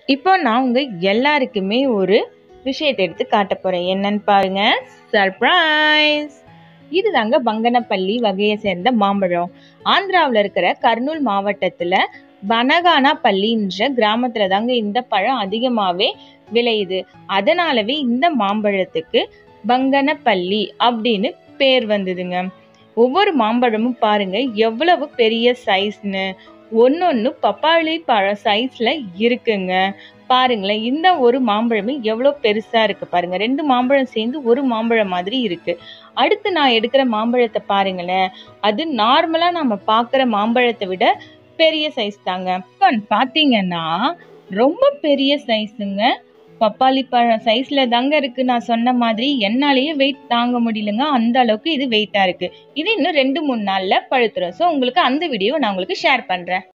இப்போ நான் உங்க எல்லாருக்குமே ஒரு விஷயத்தை எடுத்து காட்ட போறேன் என்னன்னு பாருங்க சர்ப்ரைஸ் இதுதாங்க பங்கனப்பள்ளி வகையை சேர்ந்த மாம்பழம் ஆந்திராவில் இருக்கிற கர்னூல் மாவட்டத்துல பனகானாப்பள்ளின்ற கிராமத்துல தாங்க இந்த பழம் அதிகமாவே விளையுது அதனாலவே இந்த மாம்பழத்துக்கு பங்கனப்பள்ளி அப்படின்னு பேர் வந்ததுங்க ஒவ்வொரு மாம்பழமும் பாருங்க எவ்வளவு பெரிய சைஸ்னு ஒன்னொன்னு பப்பாளி பழம் சைஸ்ல இருக்குங்க பாருங்களேன் இந்த ஒரு மாம்பழமே எவ்வளோ பெருசா இருக்கு பாருங்க ரெண்டு மாம்பழம் சேர்ந்து ஒரு மாம்பழம் மாதிரி இருக்கு அடுத்து நான் எடுக்கிற மாம்பழத்தை பாருங்களேன் அது நார்மலா நம்ம பார்க்குற மாம்பழத்தை விட பெரிய சைஸ் தாங்க இப்போ பாத்தீங்கன்னா ரொம்ப பெரிய சைஸுங்க பப்பாளி பழம் சைஸ்ல தாங்க இருக்கு நான் சொன்ன மாதிரி என்னாலேயே வெயிட் தாங்க முடியலங்க அந்த அளவுக்கு இது வெயிட்டா இருக்கு இது இன்னும் ரெண்டு மூணு நாள்ல பழுத்துரும் ஸோ உங்களுக்கு அந்த வீடியோவை நான் உங்களுக்கு ஷேர் பண்றேன்